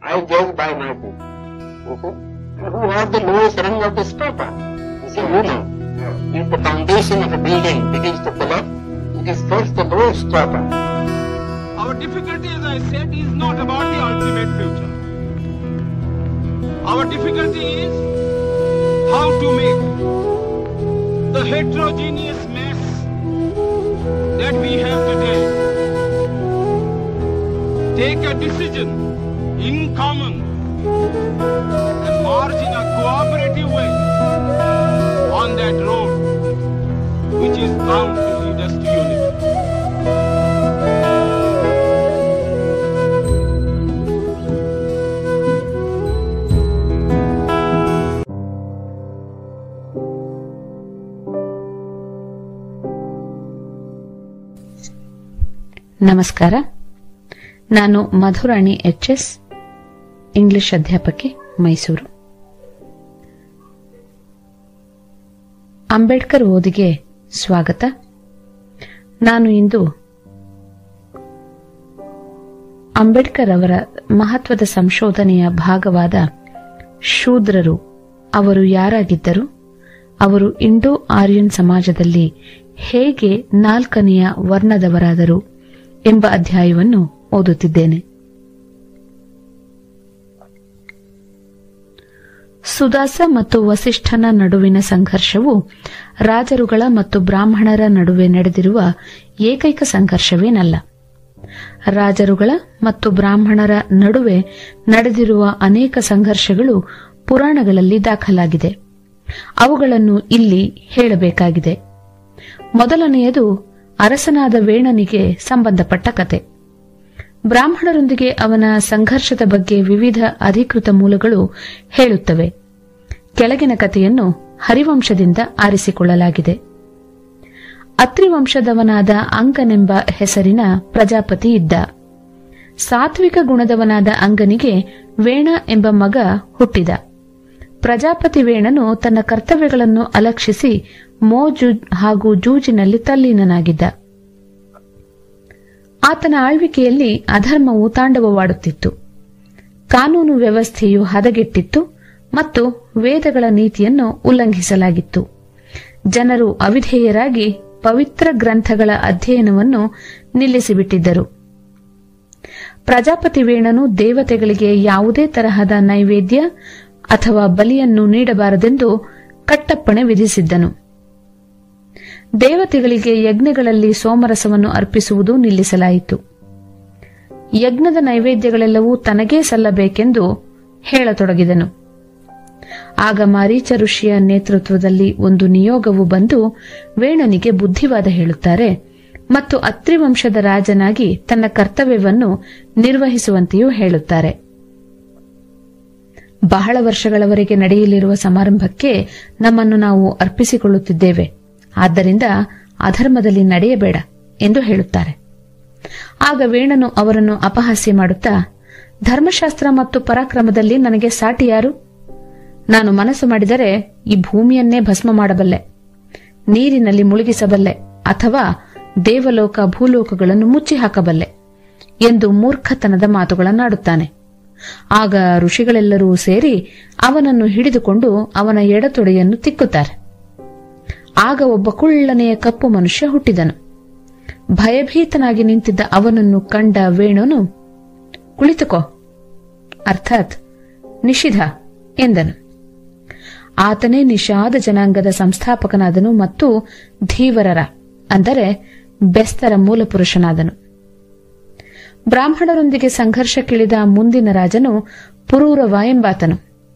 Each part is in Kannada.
I judge by my book. You see? And Who has the lowest rung of this paper? You see, ruler. If the foundation of a building begins to collapse, it is first the lowest strata. Our difficulty, as I said, is not about the ultimate future. Our difficulty is how to make the heterogeneous mess that we have today take a decision in common and march in a cooperative way on that road which is bound to lead us to unity. ನಮಸ್ಕಾರ ನಾನು ಮಧುರಾಣಿ ಎಚ್ ಎಸ್ ಇಂಗ್ಲಿಷ್ ಅಧ್ಯಾಪಕಿ ಮೈಸೂರು ಅಂಬೇಡ್ಕರ್ ಓದಿಗೆ ಸ್ವಾಗತ ನಾನು ಇಂದು ಅಂಬೇಡ್ಕರ್ ಅವರ ಮಹತ್ವದ ಸಂಶೋಧನೆಯ ಭಾಗವಾದ ಶೂದ್ರರು ಅವರು ಯಾರಾಗಿದ್ದರು ಅವರು ಇಂಡೋ ಆರ್ಯನ್ ಸಮಾಜದಲ್ಲಿ ಹೇಗೆ ನಾಲ್ಕನೆಯ ವರ್ಣದವರಾದರು ಎಂಬ ಅಧ್ಯಾಯವನ್ನು ಓದುತ್ತಿದ್ದೇನೆ ಸುದಾಸ ಮತ್ತು ವಸಿಷ್ಠನ ನಡುವಿನ ಸಂಘರ್ಷವು ರಾಜರುಗಳ ಮತ್ತು ಬ್ರಾಹ್ಮಣರ ನಡುವೆ ನಡೆದಿರುವ ಏಕೈಕ ಸಂಘರ್ಷವೇನಲ್ಲ ರಾಜರುಗಳ ಮತ್ತು ಬ್ರಾಹ್ಮಣರ ನಡುವೆ ನಡೆದಿರುವ ಅನೇಕ ಸಂಘರ್ಷಗಳು ಪುರಾಣಗಳಲ್ಲಿ ದಾಖಲಾಗಿದೆ ಅವುಗಳನ್ನು ಇಲ್ಲಿ ಹೇಳಬೇಕಾಗಿದೆ ಮೊದಲನೆಯದು ಅರಸನಾದ ವೇಣನಿಗೆ ಸಂಬಂಧಪಟ್ಟ ಕತೆ ಬ್ರಾಹ್ಮಣರೊಂದಿಗೆ ಅವನ ಸಂಘರ್ಷದ ಬಗ್ಗೆ ವಿವಿಧ ಅಧಿಕೃತ ಮೂಲಗಳು ಹೇಳುತ್ತವೆ ಕೆಳಗಿನ ಕಥೆಯನ್ನು ಹರಿವಂಶದಿಂದ ಆರಿಸಿಕೊಳ್ಳಲಾಗಿದೆ ಅತ್ರಿವಂಶದವನಾದ ಅಂಕನೆಂಬ ಹೆಸರಿನ ಪ್ರಜಾಪತಿ ಇದ್ದ ಸಾತ್ವಿಕ ಗುಣದವನಾದ ಅಂಗನಿಗೆ ವೇಣ ಎಂಬ ಮಗ ಹುಟ್ಟಿದ ಪ್ರಜಾಪತಿ ವೇಣನು ತನ್ನ ಕರ್ತವ್ಯಗಳನ್ನು ಅಲಕ್ಷಿಸಿ ಮೋಜು ಹಾಗೂ ಜೂಜಿನಲ್ಲಿ ತಲ್ಲೀನನಾಗಿದ್ದ ಆತನ ಆಳ್ವಿಕೆಯಲ್ಲಿ ಅಧರ್ಮವು ತಾಂಡವವಾಡುತ್ತಿತ್ತು ಕಾನೂನು ವ್ಯವಸ್ಥೆಯು ಹದಗೆಟ್ಟಿತ್ತು ಮತ್ತು ವೇದಗಳ ನೀತಿಯನ್ನು ಉಲ್ಲಂಘಿಸಲಾಗಿತ್ತು ಜನರು ಅವಿಧೇಯರಾಗಿ ಪವಿತ್ರ ಗ್ರಂಥಗಳ ಅಧ್ಯಯನವನ್ನು ನಿಲ್ಲಿಸಿಬಿಟ್ಟಿದ್ದರು ಪ್ರಜಾಪತಿ ವೇಣನು ದೇವತೆಗಳಿಗೆ ಯಾವುದೇ ತರಹದ ನೈವೇದ್ಯ ಅಥವಾ ಬಲಿಯನ್ನು ನೀಡಬಾರದೆಂದು ಕಟ್ಟಪ್ಪಣೆ ವಿಧಿಸಿದ್ದನು ದೇವತೆಗಳಿಗೆ ಯಜ್ಞಗಳಲ್ಲಿ ಸೋಮರಸವನ್ನು ಅರ್ಪಿಸುವುದು ನಿಲ್ಲಿಸಲಾಯಿತು ಯಜ್ಞದ ನೈವೇದ್ಯಗಳೆಲ್ಲವೂ ತನಗೇ ಸಲ್ಲಬೇಕೆಂದು ಹೇಳತೊಡಗಿದನು ಆಗ ಮಾರೀಚ ಋಷಿಯ ನೇತೃತ್ವದಲ್ಲಿ ಒಂದು ನಿಯೋಗವು ಬಂದು ವೇಣನಿಗೆ ಬುದ್ಧಿವಾದ ಹೇಳುತ್ತಾರೆ ಮತ್ತು ಅತ್ರಿವಂಶದ ರಾಜನಾಗಿ ತನ್ನ ಕರ್ತವ್ಯವನ್ನು ನಿರ್ವಹಿಸುವಂತೆಯೂ ಹೇಳುತ್ತಾರೆ ಬಹಳ ವರ್ಷಗಳವರೆಗೆ ನಡೆಯಲಿರುವ ಸಮಾರಂಭಕ್ಕೆ ನಮ್ಮನ್ನು ನಾವು ಅರ್ಪಿಸಿಕೊಳ್ಳುತ್ತಿದ್ದೇವೆ ಆದ್ದರಿಂದ ಅಧರ್ಮದಲ್ಲಿ ನಡೆಯಬೇಡ ಎಂದು ಹೇಳುತ್ತಾರೆ ಆಗ ವೇಣನು ಅವರನ್ನು ಅಪಹಾಸ್ಯ ಮಾಡುತ್ತಾ ಧರ್ಮಶಾಸ್ತ್ರ ಮತ್ತು ಪರಾಕ್ರಮದಲ್ಲಿ ನನಗೆ ಸಾಟಿ ಯಾರು ನಾನು ಮನಸ್ಸು ಮಾಡಿದರೆ ಈ ಭೂಮಿಯನ್ನೇ ಭಸ್ಮ ಮಾಡಬಲ್ಲೆ ನೀರಿನಲ್ಲಿ ಮುಳುಗಿಸಬಲ್ಲೆ ಅಥವಾ ದೇವಲೋಕ ಭೂಲೋಕಗಳನ್ನು ಮುಚ್ಚಿ ಹಾಕಬಲ್ಲೆ ಎಂದು ಮೂರ್ಖತನದ ಮಾತುಗಳನ್ನಾಡುತ್ತಾನೆ ಆಗ ಋಷಿಗಳೆಲ್ಲರೂ ಸೇರಿ ಅವನನ್ನು ಹಿಡಿದುಕೊಂಡು ಅವನ ಎಡತೊಡೆಯನ್ನು ತಿಕ್ಕುತ್ತಾರೆ ಆಗ ಒಬ್ಬ ಕುಳ್ಳನೆಯ ಕಪ್ಪು ಮನುಷ್ಯ ಹುಟ್ಟಿದನು ಭಯಭೀತನಾಗಿ ನಿಂತಿದ್ದ ಅವನನ್ನು ಕಂಡ ವೇಣುನು ಕುಳಿತುಕೋ ಅರ್ಥಾತ್ ನಿಷಿಧ ಎಂದನು ಆತನೇ ನಿಷಾದ ಜನಾಂಗದ ಸಂಸ್ಥಾಪಕನಾದನು ಮತ್ತು ಧೀವರರ ಅಂದರೆ ಬೆಸ್ತರ ಮೂಲಪುರುಷನಾದನು ಬ್ರಾಹ್ಮಣರೊಂದಿಗೆ ಸಂಘರ್ಷಕ್ಕಿಳಿದ ಮುಂದಿನ ರಾಜನು ಪುರೂರವ ಎಂಬಾತನು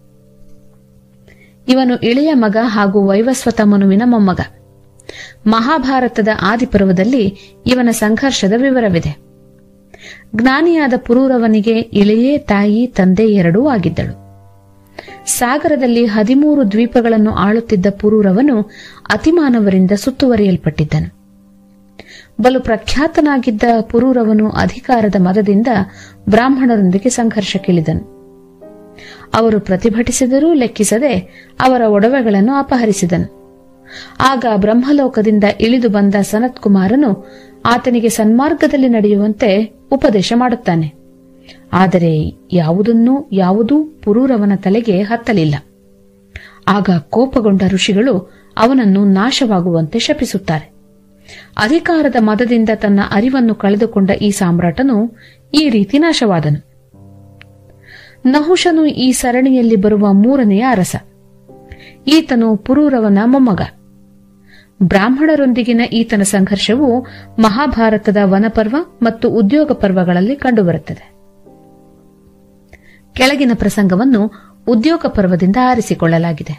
ಇವನು ಇಳೆಯ ಮಗ ಹಾಗೂ ವೈವಸ್ವತ ಮನುವಿನ ಮೊಮ್ಮಗ ಮಹಾಭಾರತದ ಆದಿಪರ್ವದಲ್ಲಿ ಇವನ ಸಂಘರ್ಷದ ವಿವರವಿದೆ ಜ್ಞಾನಿಯಾದ ಪುರೂರವನಿಗೆ ಇಳೆಯೇ ತಾಯಿ ತಂದೆ ಎರಡೂ ಆಗಿದ್ದಳು ಸಾಗರದಲ್ಲಿ ಹದಿಮೂರು ದ್ವೀಪಗಳನ್ನು ಆಳುತ್ತಿದ್ದ ಪುರೂರವನು ಅತಿಮಾನವರಿಂದ ಸುತ್ತುವರಿಯಲ್ಪಟ್ಟಿದ್ದನು ಬಲು ಪ್ರಖ್ಯಾತನಾಗಿದ್ದ ಪುರೂರವನು ಅಧಿಕಾರದ ಮದದಿಂದ ಬ್ರಾಹ್ಮಣರೊಂದಿಗೆ ಸಂಘರ್ಷಕ್ಕಿಳಿದನು ಅವರು ಪ್ರತಿಭಟಿಸಿದರೂ ಲೆಕ್ಕಿಸದೆ ಅವರ ಒಡವೆಗಳನ್ನು ಅಪಹರಿಸಿದನು ಆಗ ಬ್ರಹ್ಮಲೋಕದಿಂದ ಇಳಿದು ಬಂದ ಸನತ್ ಕುಮಾರನು ಆತನಿಗೆ ಸನ್ಮಾರ್ಗದಲ್ಲಿ ನಡೆಯುವಂತೆ ಉಪದೇಶ ಮಾಡುತ್ತಾನೆ ಆದರೆ ಯಾವುದನ್ನೂ ಯಾವುದೂ ಪುರೂರವನ ತಲೆಗೆ ಹತ್ತಲಿಲ್ಲ ಆಗ ಕೋಪಗೊಂಡ ಋಷಿಗಳು ಅವನನ್ನು ನಾಶವಾಗುವಂತೆ ಶಪಿಸುತ್ತಾರೆ ಅಧಿಕಾರದ ಮದದಿಂದ ತನ್ನ ಅರಿವನ್ನು ಕಳೆದುಕೊಂಡ ಈ ಸಾಮ್ರಾಟನು ಈ ರೀತಿ ನಾಶವಾದನು ನಹುಷನು ಈ ಸರಣಿಯಲ್ಲಿ ಬರುವ ಮೂರನೆಯ ಅರಸ ಈತನು ಪುರೂರವನ ಮೊಮ್ಮಗ ಬ್ರಾಹ್ಮಣರೊಂದಿಗಿನ ಈತನ ಸಂಘರ್ಷವು ಮಹಾಭಾರತದ ವನಪರ್ವ ಮತ್ತು ಉದ್ಯೋಗ ಪರ್ವಗಳಲ್ಲಿ ಕಂಡುಬರುತ್ತದೆ ಕೆಳಗಿನ ಪ್ರಸಂಗವನ್ನು ಉದ್ಯೋಗ ಪರ್ವದಿಂದ ಆರಿಸಿಕೊಳ್ಳಲಾಗಿದೆ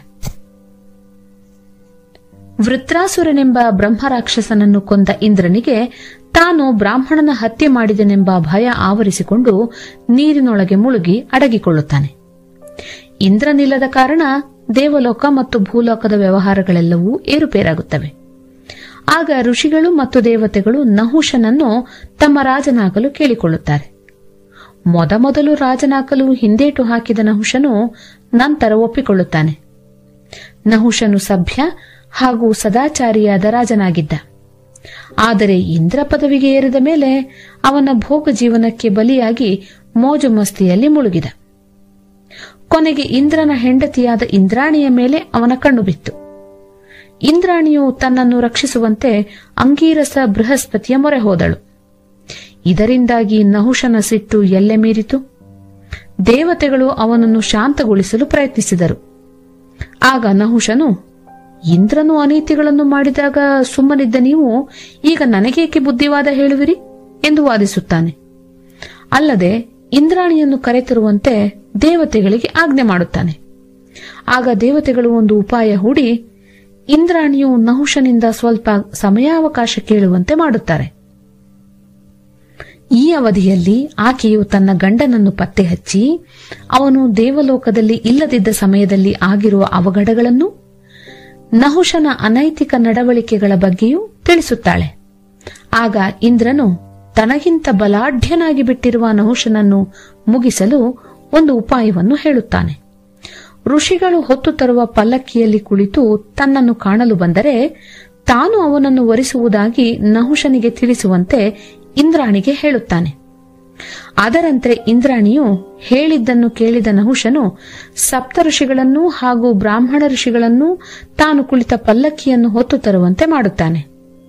ವೃತ್ರಾಸುರನೆಂಬ ಬ್ರಹ್ಮರಾಕ್ಷಸನನ್ನು ಕೊಂದ ಇಂದ್ರನಿಗೆ ತಾನು ಬ್ರಾಹ್ಮಣನ ಹತ್ಯೆ ಮಾಡಿದನೆಂಬ ಭಯ ಆವರಿಸಿಕೊಂಡು ನೀರಿನೊಳಗೆ ಮುಳುಗಿ ಅಡಗಿಕೊಳ್ಳುತ್ತಾನೆ ಇಂದ್ರನಿಲ್ಲದ ಕಾರಣ ದೇವಲೋಕ ಮತ್ತು ಭೂಲೋಕದ ವ್ಯವಹಾರಗಳೆಲ್ಲವೂ ಏರುಪೇರಾಗುತ್ತವೆ ಆಗ ಋಷಿಗಳು ಮತ್ತು ದೇವತೆಗಳು ನಹುಷನನ್ನು ತಮ್ಮ ರಾಜನಾಗಲು ಕೇಳಿಕೊಳ್ಳುತ್ತಾರೆ ಮೊದಮೊದಲು ರಾಜನಾಗಲು ಹಿಂದೇಟು ಹಾಕಿದ ನಹುಷನು ನಂತರ ಒಪ್ಪಿಕೊಳ್ಳುತ್ತಾನೆ ನಹುಷನು ಸಭ್ಯ ಹಾಗೂ ಸದಾಚಾರಿಯಾದ ರಾಜನಾಗಿದ್ದ ಆದರೆ ಇಂದ್ರ ಪದವಿಗೆ ಏರಿದ ಮೇಲೆ ಅವನ ಭೋಗ ಜೀವನಕ್ಕೆ ಬಲಿಯಾಗಿ ಮೋಜು ಮಸ್ತಿಯಲ್ಲಿ ಮುಳುಗಿದ ಕೊನೆಗೆ ಇಂದ್ರನ ಹೆಂಡತಿಯಾದ ಇಂದ್ರಾಣಿಯ ಮೇಲೆ ಅವನ ಕಣ್ಣು ಬಿತ್ತು ಇಂದ್ರಾಣಿಯು ತನ್ನನ್ನು ರಕ್ಷಿಸುವಂತೆ ಅಂಗೀರಸ ಬೃಹಸ್ಪತಿಯ ಮೊರೆ ಹೋದಳು ಇದರಿಂದಾಗಿ ನಹುಷನ ಸಿಟ್ಟು ಎಲ್ಲೆ ಮೀರಿತು ದೇವತೆಗಳು ಅವನನ್ನು ಶಾಂತಗೊಳಿಸಲು ಪ್ರಯತ್ನಿಸಿದರು ಆಗ ನಹುಷನು ಇಂದ್ರನು ಅನೀತಿಗಳನ್ನು ಮಾಡಿದಾಗ ಸುಮ್ಮನಿದ್ದ ನೀವು ಈಗ ನನಗೇಕೆ ಬುದ್ಧಿವಾದ ಹೇಳುವಿರಿ ಎಂದು ವಾದಿಸುತ್ತಾನೆ ಅಲ್ಲದೆ ಇಂದ್ರಾಣಿಯನ್ನು ಕರೆತರುವಂತೆ ದೇವತೆಗಳಿಗೆ ಆಜ್ಞೆ ಮಾಡುತ್ತಾನೆ ಆಗ ದೇವತೆಗಳು ಒಂದು ಉಪಾಯ ಹೂಡಿ ಇಂದ್ರಾಣಿಯು ನಹುಷನಿಂದ ಸ್ವಲ್ಪ ಸಮಯಾವಕಾಶ ಕೇಳುವಂತೆ ಮಾಡುತ್ತಾರೆ ಈ ಅವಧಿಯಲ್ಲಿ ಆಕೆಯು ತನ್ನ ಗಂಡನನ್ನು ಪತ್ತೆ ಹಚ್ಚಿ ಅವನು ದೇವಲೋಕದಲ್ಲಿ ಇಲ್ಲದಿದ್ದ ಸಮಯದಲ್ಲಿ ಆಗಿರುವ ಅವಘಡಗಳನ್ನು ನಹುಷನ ಅನೈತಿಕ ನಡವಳಿಕೆಗಳ ಬಗ್ಗೆಯೂ ತಿಳಿಸುತ್ತಾಳೆ ಆಗ ಇಂದ್ರನು ತನಗಿಂತ ಬಲಾಢ್ಯನಾಗಿ ಬಿಟ್ಟಿರುವ ನಹುಷನನ್ನು ಮುಗಿಸಲು ಒಂದು ಉಪಾಯವನ್ನು ಹೇಳುತ್ತಾನೆ ಋಷಿಗಳು ಹೊತ್ತು ತರುವ ಪಲ್ಲಕ್ಕಿಯಲ್ಲಿ ಕುಳಿತು ತನ್ನನ್ನು ಕಾಣಲು ಬಂದರೆ ತಾನು ಅವನನ್ನು ವರಿಸುವುದಾಗಿ ನಹುಷನಿಗೆ ತಿಳಿಸುವಂತೆ ಇಂದ್ರಾಣಿಗೆ ಹೇಳುತ್ತಾನೆ ಅದರಂತೆ ಇಂದ್ರಾಣಿಯು ಹೇಳಿದ್ದನ್ನು ಕೇಳಿದ ನಹುಷನು ಸಪ್ತ ಋಷಿಗಳನ್ನೂ ಹಾಗೂ ಬ್ರಾಹ್ಮಣ ಋಷಿಗಳನ್ನೂ ತಾನು ಕುಳಿತ ಪಲ್ಲಕ್ಕಿಯನ್ನು ಹೊತ್ತು ತರುವಂತೆ ಮಾಡುತ್ತಾನೆ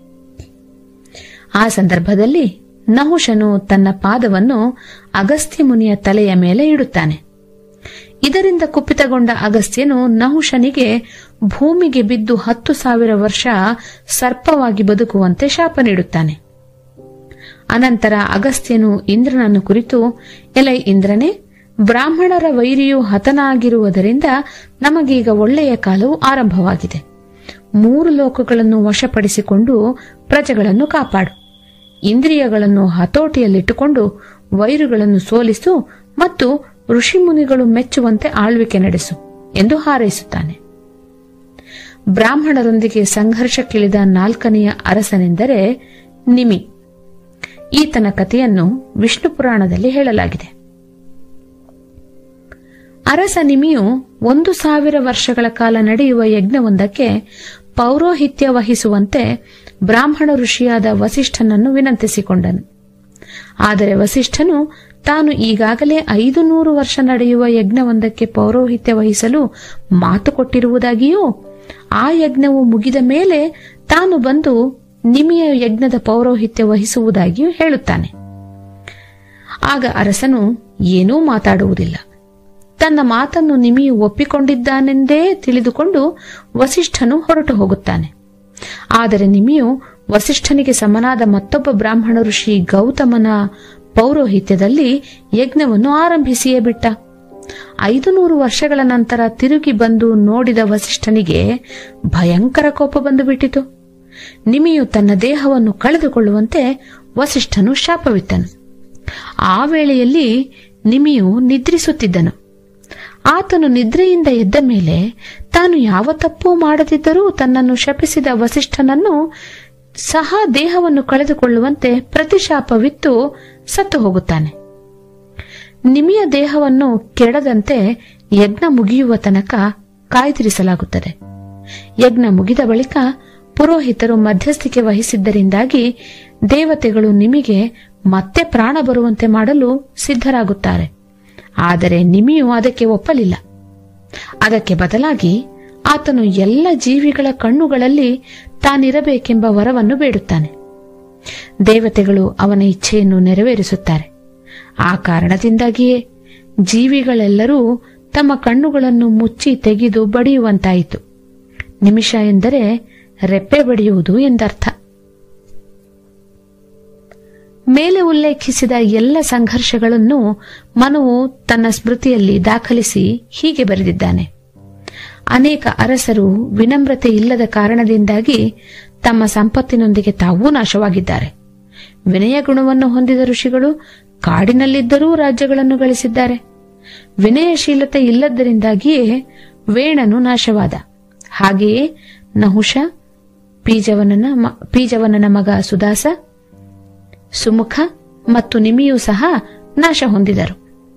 ಆ ಸಂದರ್ಭದಲ್ಲಿ ನಹುಷನು ತನ್ನ ಪಾದವನ್ನು ಅಗಸ್ತ್ಯ ಮುನಿಯ ತಲೆಯ ಮೇಲೆ ಇಡುತ್ತಾನೆ ಇದರಿಂದ ಕುಪಿತಗೊಂಡ ಅಗಸ್ತ್ಯನು ನಹುಷನಿಗೆ ಭೂಮಿಗೆ ಬಿದ್ದು ಹತ್ತು ಸಾವಿರ ವರ್ಷ ಸರ್ಪವಾಗಿ ಬದುಕುವಂತೆ ಶಾಪ ನೀಡುತ್ತಾನೆ ಅನಂತರ ಅಗಸ್ತ್ಯನು ಇಂದ್ರನನ್ನು ಕುರಿತು ಎಲೈ ಇಂದ್ರನೇ ಬ್ರಾಹ್ಮಣರ ವೈರಿಯು ಹತನಾಗಿರುವುದರಿಂದ ನಮಗೀಗ ಒಳ್ಳೆಯ ಕಾಲವು ಆರಂಭವಾಗಿದೆ ಮೂರು ಲೋಕಗಳನ್ನು ವಶಪಡಿಸಿಕೊಂಡು ಪ್ರಜೆಗಳನ್ನು ಕಾಪಾಡು ಇಂದ್ರಿಯಗಳನ್ನು ಹತೋಟಿಯಲ್ಲಿಟ್ಟುಕೊಂಡು ವೈರುಗಳನ್ನು ಸೋಲಿಸು ಮತ್ತು ಋಷಿಮುನಿಗಳು ಮೆಚ್ಚುವಂತೆ ಆಳ್ವಿಕೆ ನಡೆಸು ಎಂದು ಹಾರೈಸುತ್ತಾನೆ ಬ್ರಾಹ್ಮಣರೊಂದಿಗೆ ಸಂಘರ್ಷಕ್ಕಿಳಿದ ನಾಲ್ಕನೆಯ ಅರಸನೆಂದರೆ ನಿಮಿ ಈತನ ಕಥೆಯನ್ನು ವಿಷ್ಣು ಪುರಾಣದಲ್ಲಿ ಹೇಳಲಾಗಿದೆ ಅರಸ ನಿಮಿಯು ಒಂದು ಸಾವಿರ ವರ್ಷಗಳ ಕಾಲ ನಡೆಯುವ ಯಜ್ಞವೊಂದಕ್ಕೆ ಪೌರೋಹಿತ್ಯ ವಹಿಸುವಂತೆ ಬ್ರಾಹ್ಮಣ ಋಷಿಯಾದ ವಸಿಷ್ಠನನ್ನು ವಿನಂತಿಸಿಕೊಂಡನು ಆದರೆ ವಸಿಷ್ಠನು ತಾನು ಈಗಾಗಲೇ ಐದು ನೂರು ವರ್ಷ ನಡೆಯುವ ಯಜ್ಞವೊಂದಕ್ಕೆ ಪೌರೋಹಿತ್ಯ ವಹಿಸಲು ಮಾತು ಕೊಟ್ಟಿರುವುದಾಗಿಯೂ ಆ ಯಜ್ಞವು ಮುಗಿದ ಮೇಲೆ ತಾನು ಬಂದು ನಿಮಿಯ ಯಜ್ಞದ ಪೌರೋಹಿತ್ಯ ವಹಿಸುವುದಾಗಿಯೂ ಹೇಳುತ್ತಾನೆ ಆಗ ಅರಸನು ಏನೂ ಮಾತಾಡುವುದಿಲ್ಲ ತನ್ನ ಮಾತನ್ನು ನಿಮಿಯು ಒಪ್ಪಿಕೊಂಡಿದ್ದಾನೆಂದೇ ತಿಳಿದುಕೊಂಡು ವಸಿಷ್ಠನು ಹೊರಟು ಹೋಗುತ್ತಾನೆ ಆದರೆ ನಿಮಿಯು ವಸಿಷ್ಠನಿಗೆ ಸಮನಾದ ಮತ್ತೊಬ್ಬ ಬ್ರಾಹ್ಮಣ ಋಷಿ ಗೌತಮನ ಪೌರೋಹಿತ್ಯದಲ್ಲಿ ಯಜ್ಞವನ್ನು ಆರಂಭಿಸಿಯೇ ಬಿಟ್ಟ ಐದು ನೂರು ವರ್ಷಗಳ ನಂತರ ತಿರುಗಿ ಬಂದು ನೋಡಿದ ವಸಿಷ್ಠನಿಗೆ ಭಯಂಕರ ಕೋಪ ಬಂದು ಬಿಟ್ಟಿತು ನಿಮಿಯು ತನ್ನ ದೇಹವನ್ನು ಕಳೆದುಕೊಳ್ಳುವಂತೆ ವಸಿಷ್ಠನು ಶಾಪವಿತ್ತನು ಆ ವೇಳೆಯಲ್ಲಿ ನಿಮಿಯು ನಿದ್ರಿಸುತ್ತಿದ್ದನು ಆತನು ನಿದ್ರೆಯಿಂದ ಎದ್ದ ಮೇಲೆ ತಾನು ಯಾವ ತಪ್ಪೂ ಮಾಡದಿದ್ದರೂ ತನ್ನನ್ನು ಶಪಿಸಿದ ವಸಿಷ್ಠನನ್ನು ಸಹ ದೇಹವನ್ನು ಕಳೆದುಕೊಳ್ಳುವಂತೆ ಪ್ರತಿಶಾಪವಿತ್ತು ಸತ್ತು ಹೋಗುತ್ತಾನೆ ನಿಮಿಯ ದೇಹವನ್ನು ಕೆಡದಂತೆ ಯಜ್ಞ ಮುಗಿಯುವ ತನಕ ಕಾಯ್ದಿರಿಸಲಾಗುತ್ತದೆ ಯಜ್ಞ ಮುಗಿದ ಬಳಿಕ ಪುರೋಹಿತರು ಮಧ್ಯಸ್ಥಿಕೆ ವಹಿಸಿದ್ದರಿಂದಾಗಿ ದೇವತೆಗಳು ನಿಮಿಗೆ ಮತ್ತೆ ಪ್ರಾಣ ಬರುವಂತೆ ಮಾಡಲು ಸಿದ್ಧರಾಗುತ್ತಾರೆ ಆದರೆ ನಿಮಿಯು ಅದಕ್ಕೆ ಒಪ್ಪಲಿಲ್ಲ ಅದಕ್ಕೆ ಬದಲಾಗಿ ಆತನು ಎಲ್ಲ ಜೀವಿಗಳ ಕಣ್ಣುಗಳಲ್ಲಿ ತಾನಿರಬೇಕೆಂಬ ವರವನ್ನು ಬೇಡುತ್ತಾನೆ ದೇವತೆಗಳು ಅವನ ಇಚ್ಛೆಯನ್ನು ನೆರವೇರಿಸುತ್ತಾರೆ ಆ ಕಾರಣದಿಂದಾಗಿಯೇ ಜೀವಿಗಳೆಲ್ಲರೂ ತಮ್ಮ ಕಣ್ಣುಗಳನ್ನು ಮುಚ್ಚಿ ತೆಗೆದು ಬಡಿಯುವಂತಾಯಿತು ನಿಮಿಷ ಎಂದರೆ ರೆಪ್ಪೆ ಬಡಿಯುವುದು ಎಂದರ್ಥ ಮೇಲೆ ಉಲ್ಲೇಖಿಸಿದ ಎಲ್ಲ ಸಂಘರ್ಷಗಳನ್ನು ಮನುವು ತನ್ನ ಸ್ಮೃತಿಯಲ್ಲಿ ದಾಖಲಿಸಿ ಹೀಗೆ ಬರೆದಿದ್ದಾನೆ ಅನೇಕ ಅರಸರು ವಿನಮ್ರತೆ ಇಲ್ಲದ ಕಾರಣದಿಂದಾಗಿ ತಮ್ಮ ಸಂಪತ್ತಿನೊಂದಿಗೆ ತಾವೂ ನಾಶವಾಗಿದ್ದಾರೆ ವಿನಯ ಗುಣವನ್ನು ಹೊಂದಿದ ಋಷಿಗಳು ಕಾಡಿನಲ್ಲಿದ್ದರೂ ರಾಜ್ಯಗಳನ್ನು ಗಳಿಸಿದ್ದಾರೆ ವಿನಯಶೀಲತೆ ಇಲ್ಲದರಿಂದಾಗಿಯೇ ವೇಣನು ನಾಶವಾದ ಹಾಗೆಯೇ ನಹುಷ ಪೀಜವನನ ಮ- ಪೀಜವನನ ಮಗ ಸುದಾಸ ಸುಮುಖ ಮತ್ತು ನಿಮಿಯೂ ಸಹ ನಾಶ ಹೊಂದಿದರು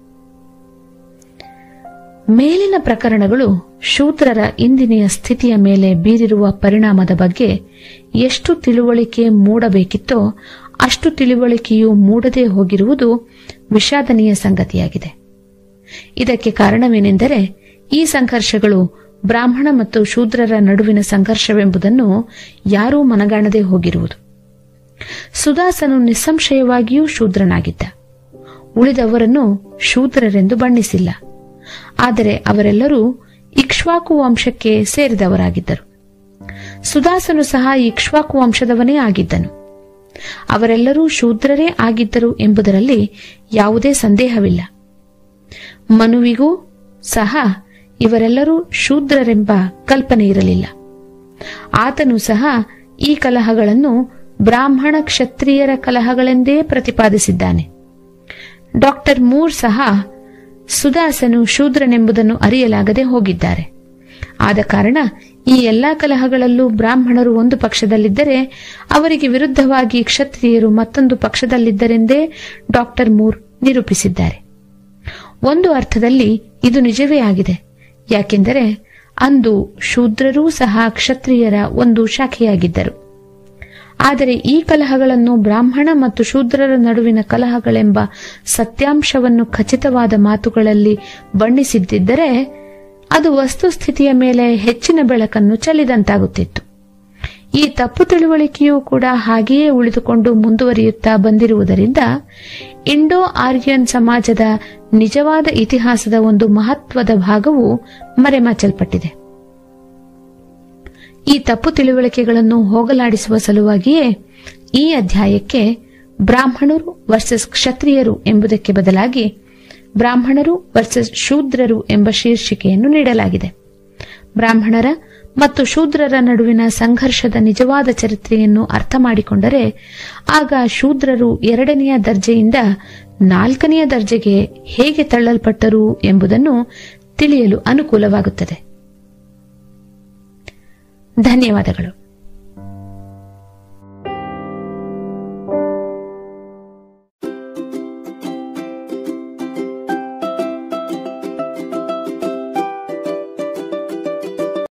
ಮೇಲಿನ ಪ್ರಕರಣಗಳು ಶೂದ್ರರ ಇಂದಿನೆಯ ಸ್ಥಿತಿಯ ಮೇಲೆ ಬೀರಿರುವ ಪರಿಣಾಮದ ಬಗ್ಗೆ ಎಷ್ಟು ತಿಳುವಳಿಕೆ ಮೂಡಬೇಕಿತ್ತೋ ಅಷ್ಟು ತಿಳುವಳಿಕೆಯು ಮೂಡದೇ ಹೋಗಿರುವುದು ವಿಷಾದನೀಯ ಸಂಗತಿಯಾಗಿದೆ ಇದಕ್ಕೆ ಕಾರಣವೇನೆಂದರೆ ಈ ಸಂಘರ್ಷಗಳು ಬ್ರಾಹ್ಮಣ ಮತ್ತು ಶೂದ್ರರ ನಡುವಿನ ಸಂಘರ್ಷವೆಂಬುದನ್ನು ಯಾರೂ ಮನಗಾಣದೇ ಹೋಗಿರುವುದು ಸುದಾಸನು ನಿಸ್ಸಂಶಯವಾಗಿಯೂ ಶೂದ್ರನಾಗಿದ್ದ ಉಳಿದವರನ್ನು ಶೂದ್ರರೆಂದು ಬಣ್ಣಿಸಿಲ್ಲ ಆದರೆ ಅವರೆಲ್ಲರೂ ಇಕ್ಷ್ವಾಕು ವಂಶಕ್ಕೆ ಸೇರಿದವರಾಗಿದ್ದರು ಸುದಾಸನು ಸಹ ಇಕ್ಷ್ವಾಕು ವಂಶದವನೇ ಆಗಿದ್ದನು ಅವರೆಲ್ಲರೂ ಶೂದ್ರರೇ ಆಗಿದ್ದರು ಎಂಬುದರಲ್ಲಿ ಯಾವುದೇ ಸಂದೇಹವಿಲ್ಲ ಮನುವಿಗೂ ಸಹ ಇವರೆಲ್ಲರೂ ಶೂದ್ರರೆಂಬ ಕಲ್ಪನೆ ಇರಲಿಲ್ಲ ಆತನು ಸಹ ಈ ಕಲಹಗಳನ್ನು ಬ್ರಾಹ್ಮಣ ಕ್ಷತ್ರಿಯರ ಕಲಹಗಳೆಂದೇ ಪ್ರತಿಪಾದಿಸಿದ್ದಾನೆ ಡಾಕ್ಟರ್ ಮೂರ್ ಸಹ ಸುದಾಸನು ಶೂದ್ರನೆಂಬುದನ್ನು ಅರಿಯಲಾಗದೆ ಹೋಗಿದ್ದಾರೆ ಆದ ಕಾರಣ ಈ ಎಲ್ಲಾ ಕಲಹಗಳಲ್ಲೂ ಬ್ರಾಹ್ಮಣರು ಒಂದು ಪಕ್ಷದಲ್ಲಿದ್ದರೆ ಅವರಿಗೆ ವಿರುದ್ಧವಾಗಿ ಕ್ಷತ್ರಿಯರು ಮತ್ತೊಂದು ಪಕ್ಷದಲ್ಲಿದ್ದರೆಂದೇ ಡಾಕ್ಟರ್ ಮೂರ್ ನಿರೂಪಿಸಿದ್ದಾರೆ ಒಂದು ಅರ್ಥದಲ್ಲಿ ಇದು ನಿಜವೇ ಆಗಿದೆ ಯಾಕೆಂದರೆ ಅಂದು ಶೂದ್ರರೂ ಸಹ ಕ್ಷತ್ರಿಯರ ಒಂದು ಶಾಖೆಯಾಗಿದ್ದರು ಆದರೆ ಈ ಕಲಹಗಳನ್ನು ಬ್ರಾಹ್ಮಣ ಮತ್ತು ಶೂದ್ರರ ನಡುವಿನ ಕಲಹಗಳೆಂಬ ಸತ್ಯಾಂಶವನ್ನು ಖಚಿತವಾದ ಮಾತುಗಳಲ್ಲಿ ಬಣ್ಣಿಸಿದ್ದಿದ್ದರೆ ಅದು ವಸ್ತುಸ್ಥಿತಿಯ ಮೇಲೆ ಹೆಚ್ಚಿನ ಬೆಳಕನ್ನು ಚೆಲ್ಲಿದಂತಾಗುತ್ತಿತ್ತು ಈ ತಪ್ಪು ತಿಳುವಳಿಕೆಯೂ ಕೂಡ ಹಾಗೆಯೇ ಉಳಿದುಕೊಂಡು ಮುಂದುವರಿಯುತ್ತಾ ಬಂದಿರುವುದರಿಂದ ಇಂಡೋ ಆರ್ಯನ್ ಸಮಾಜದ ನಿಜವಾದ ಇತಿಹಾಸದ ಒಂದು ಮಹತ್ವದ ಭಾಗವು ಮರೆಮಾಚಲ್ಪಟ್ಟಿದೆ ಈ ತಪ್ಪು ತಿಳುವಳಿಕೆಗಳನ್ನು ಹೋಗಲಾಡಿಸುವ ಸಲುವಾಗಿಯೇ ಈ ಅಧ್ಯಾಯಕ್ಕೆ ಬ್ರಾಹ್ಮಣರು ವರ್ಸಸ್ ಕ್ಷತ್ರಿಯರು ಎಂಬುದಕ್ಕೆ ಬದಲಾಗಿ ಬ್ರಾಹ್ಮಣರು ವರ್ಸಸ್ ಶೂದ್ರರು ಎಂಬ ಶೀರ್ಷಿಕೆಯನ್ನು ನೀಡಲಾಗಿದೆ ಬ್ರಾಹ್ಮಣರ ಮತ್ತು ಶೂದ್ರರ ನಡುವಿನ ಸಂಘರ್ಷದ ನಿಜವಾದ ಚರಿತ್ರೆಯನ್ನು ಅರ್ಥ ಮಾಡಿಕೊಂಡರೆ ಆಗ ಶೂದ್ರರು ಎರಡನೆಯ ದರ್ಜೆಯಿಂದ ನಾಲ್ಕನೆಯ ದರ್ಜೆಗೆ ಹೇಗೆ ತಳ್ಳಲ್ಪಟ್ಟರು ಎಂಬುದನ್ನು ತಿಳಿಯಲು ಅನುಕೂಲವಾಗುತ್ತದೆ ಧನ್ಯವಾದಗಳು